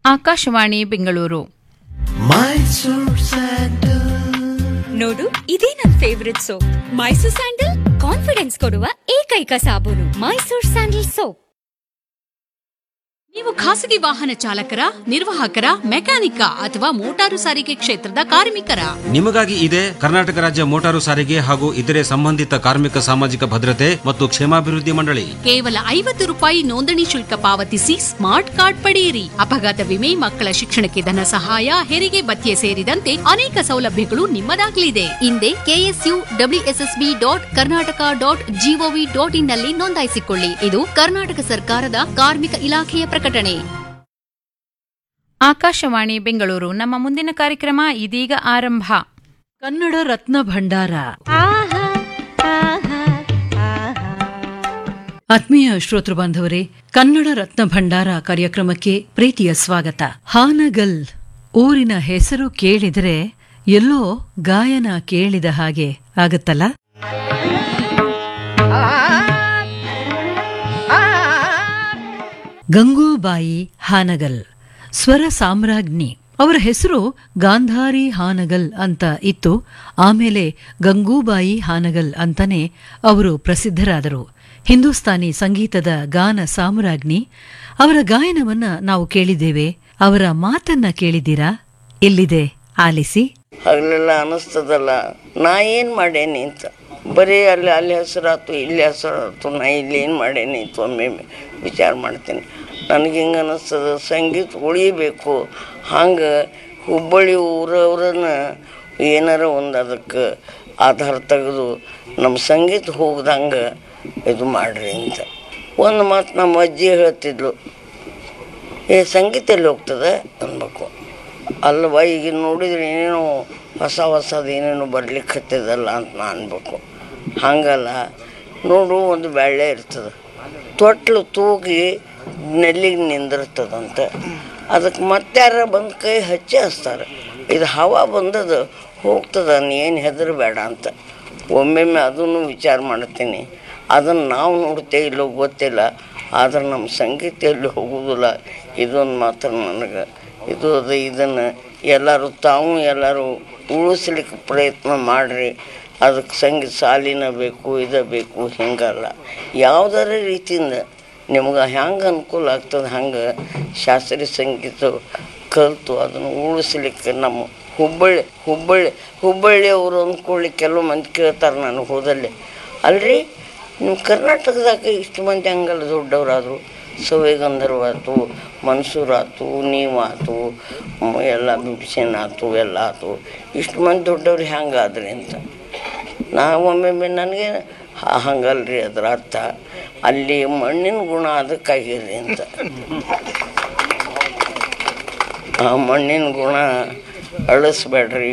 ಆಕಾಶವಾಣಿ ಬೆಂಗಳೂರು ನೋಡು ಇದೇ ನನ್ favourite soap Mysore sandal confidence ಕೊಡುವ ಏಕೈಕ ಸಾಬೂನು ಮೈಸೂರ್ ಸ್ಯಾಂಡಲ್ ಸೋಪ್ ನೀವು ಖಾಸಗಿ ವಾಹನ ಚಾಲಕರ ನಿರ್ವಾಹಕರ ಮೆಕ್ಯಾನಿಕ ಅಥವಾ ಮೋಟಾರು ಸಾರಿಗೆ ಕ್ಷೇತ್ರದ ಕಾರ್ಮಿಕರ ನಿಮಗಾಗಿ ಇದೆ ಕರ್ನಾಟಕ ರಾಜ್ಯ ಮೋಟಾರು ಸಾರಿಗೆ ಹಾಗೂ ಇತರೆ ಸಂಬಂಧಿತ ಕಾರ್ಮಿಕ ಸಾಮಾಜಿಕ ಭದ್ರತೆ ಮತ್ತು ಕ್ಷೇಮಾಭಿವೃದ್ಧಿ ಮಂಡಳಿ ಕೇವಲ ಐವತ್ತು ರೂಪಾಯಿ ನೋಂದಣಿ ಶುಲ್ಕ ಪಾವತಿಸಿ ಸ್ಮಾರ್ಟ್ ಕಾರ್ಡ್ ಪಡೆಯಿರಿ ಅಪಘಾತ ವಿಮೆ ಮಕ್ಕಳ ಶಿಕ್ಷಣಕ್ಕೆ ಧನ ಸಹಾಯ ಹೆರಿಗೆ ಭತ್ಯೆ ಸೇರಿದಂತೆ ಅನೇಕ ಸೌಲಭ್ಯಗಳು ನಿಮ್ಮದಾಗಲಿದೆ ಹಿಂದೆ K S U W S S B dot Karnataka dot G O V dot in ನಲ್ಲಿ ನೋಂದಾಯಿಸಿಕೊಳ್ಳಿ ಇದು ಕರ್ನಾಟಕ ಸರ್ಕಾರದ ಕಾರ್ಮಿಕ ಇಲಾಖೆಯ ಪ್ರಕಟಣೆ ಆಕಾಶವಾಣಿ ಬೆಂಗಳೂರು ನಮ್ಮ ಮುಂದಿನ ಕಾರ್ಯಕ್ರಮ ಇದೀಗ ಆರಂಭ ಕನ್ನಡ ರತ್ನ ಭಂಡಾರ ಆತ್ಮೀಯ ಶ್ರೋತೃ ಬಾಂಧವರೇ ಕನ್ನಡ ರತ್ನ ಭಂಡಾರ ಕಾರ್ಯಕ್ರಮಕ್ಕೆ ಪ್ರೀತಿಯ ಸ್ವಾಗತ ಹಾನಗಲ್ ಊರಿನ ಹೆಸರು ಕೇಳಿದರೆ ಎಲ್ಲೋ ಗಾಯನ ಕೇಳಿದ ಹಾಗೆ ಆಗತ್ತಲ್ಲ ಗಂಗೂಬಾಯಿ ಹಾನಗಲ್ ಸ್ವರ ಸಾಮ್ರಾಜ್ಞಿ ಅವರ ಹೆಸರು ಗಾಂಧಾರಿ ಹಾನಗಲ್ ಅಂತ ಇತ್ತು ಆಮೇಲೆ ಗಂಗೂಬಾಯಿ ಹಾನಗಲ್ ಅಂತಾನೆ ಅವರು ಪ್ರಸಿದ್ಧರಾದರು ಹಿಂದೂಸ್ತಾನಿ ಸಂಗೀತದ ಗಾನ ಸಾಮ್ರಾಜ್ಞಿ ಅವರ ಗಾಯನವನ್ನ ನಾವು ಕೇಳಿದ್ದೇವೆ ಅವರ ಮಾತನ್ನ ಕೇಳಿದ್ದೀರಾ ಎಲ್ಲಿದೆ ಆಲಿಸಿ ಹಗಲೆಲ್ಲ ಅನಿಸ್ತದಲ್ಲ ನಾ ಏನು ಮಾಡೇನಿ ಅಂತ ಬರೀ ಅಲ್ಲಿ ಅಲ್ಲಿ ಹೆಸರಾತು ಇಲ್ಲಿ ಹೆಸರಾತು ನಾ ಇಲ್ಲಿ ಏನು ಮಾಡೇನಿ ಅಂತ ಒಮ್ಮೆ ವಿಚಾರ ಮಾಡ್ತೀನಿ ನನಗೆ ಹಿಂಗೆ ಅನ್ನಿಸ್ತದ ಸಂಗೀತ ಉಳಿಬೇಕು ಹಂಗೆ ಹುಬ್ಬಳ್ಳಿ ಊರವ್ರನ್ನ ಏನಾರ ಒಂದು ಅದಕ್ಕೆ ಆಧಾರ ತೆಗೆದು ನಮ್ಮ ಸಂಗೀತ ಹೋಗ್ದಂಗೆ ಇದು ಮಾಡ್ರಿ ಅಂತ ಒಂದು ಮಾತು ನಮ್ಮ ಅಜ್ಜಿ ಹೇಳ್ತಿದ್ಲು ಏ ಸಂಗೀತ ಎಲ್ಲಿ ಹೋಗ್ತದೆ ಅನ್ಬೇಕು ಅಲ್ವ ಈಗ ನೋಡಿದ್ರೆ ಏನೇನೋ ಹೊಸ ಹೊಸದು ಏನೇನೋ ಬರ್ಲಿಕ್ಕೆ ಹತ್ತಿದಲ್ಲ ಅಂತ ನಾ ಅನ್ಬೇಕು ಹಂಗಲ್ಲ ನೋಡು ಒಂದು ಬೆಳ್ಳೆ ಇರ್ತದೆ ತೊಟ್ಲು ತೂಗಿ ನೆಲ್ಲಿಗೆ ನಿಂದಿರ್ತದಂತ ಅದಕ್ಕೆ ಮತ್ತಾರ ಬಂದು ಕೈ ಹಚ್ಚಿ ಹಚ್ತಾರೆ ಇದು ಹವಾ ಬಂದದು ಹೋಗ್ತದ ನೀ ಏನು ಹೆದರಬೇಡ ಅಂತ ಒಮ್ಮೆಮ್ಮೆ ಅದನ್ನು ವಿಚಾರ ಮಾಡ್ತೀನಿ ಅದನ್ನು ನಾವು ನೋಡ್ತೇವೆ ಇಲ್ಲೋ ಗೊತ್ತಿಲ್ಲ ಆದ್ರೆ ನಮ್ಮ ಸಂಗೀತ ಎಲ್ಲಿ ಹೋಗುವುದಿಲ್ಲ ಇದೊಂದು ಮಾತ್ರ ನನಗೆ ಇದು ಅದು ಇದನ್ನು ಎಲ್ಲರೂ ತಾವು ಎಲ್ಲರೂ ಉಳಿಸ್ಲಿಕ್ಕೆ ಪ್ರಯತ್ನ ಮಾಡಿರಿ ಅದಕ್ಕೆ ಸಂಗೀತ ಸಾಲಿನ ಬೇಕು ಇದು ಬೇಕು ಹಿಂಗಲ್ಲ ಯಾವುದರ ರೀತಿಯಿಂದ ನಿಮ್ಗೆ ಹೆಂಗೆ ಅನುಕೂಲ ಆಗ್ತದೆ ಹಂಗೆ ಶಾಸ್ತ್ರೀಯ ಸಂಗೀತ ಕಲಿತು ಅದನ್ನು ಉಳಿಸ್ಲಿಕ್ಕೆ ನಮ್ಮ ಹುಬ್ಬಳ್ಳಿ ಹುಬ್ಬಳ್ಳಿ ಹುಬ್ಬಳ್ಳಿಯವರು ಅಂದ್ಕೊಳ್ಳಿ ಕೆಲವು ಮಂದಿ ಕೇಳ್ತಾರೆ ನಾನು ಹೋದಲ್ಲಿ ಅಲ್ರಿ ನಿಮ್ಮ ಕರ್ನಾಟಕದಾಗ ಇಷ್ಟು ಮಂದಿ ಹಂಗಲ್ಲ ದೊಡ್ಡವರಾದರು ಸವೆ ಗಂಧರ್ವ ಆಯ್ತು ಮನ್ಸೂರ್ ಆಯ್ತು ನೀವಾತು ಮ್, ಎಲ್ಲ ಬಿಪಿಸೇನ್ ಆಯ್ತು ಎಲ್ಲ ಆಯ್ತು ಇಷ್ಟು ಮಂದಿ ದೊಡ್ಡವ್ರು ಹೆಂಗಾದ್ರಿ ಅಂತ ನಾ ಒಮ್ಮೊಮ್ಮೆ ನನಗೆ ಹ- ಹಂಗಲ್ರಿ ಅದ್ರ ಅರ್ಥ ಅಲ್ಲಿ ಮಣ್ಣಿನ ಗುಣ ಅದಕ್ಕಾಗಿದೆ ಅಂತ ಆ ಮಣ್ಣಿನ ಗುಣ ಅಳಿಸ್ಬೇಡ್ರಿ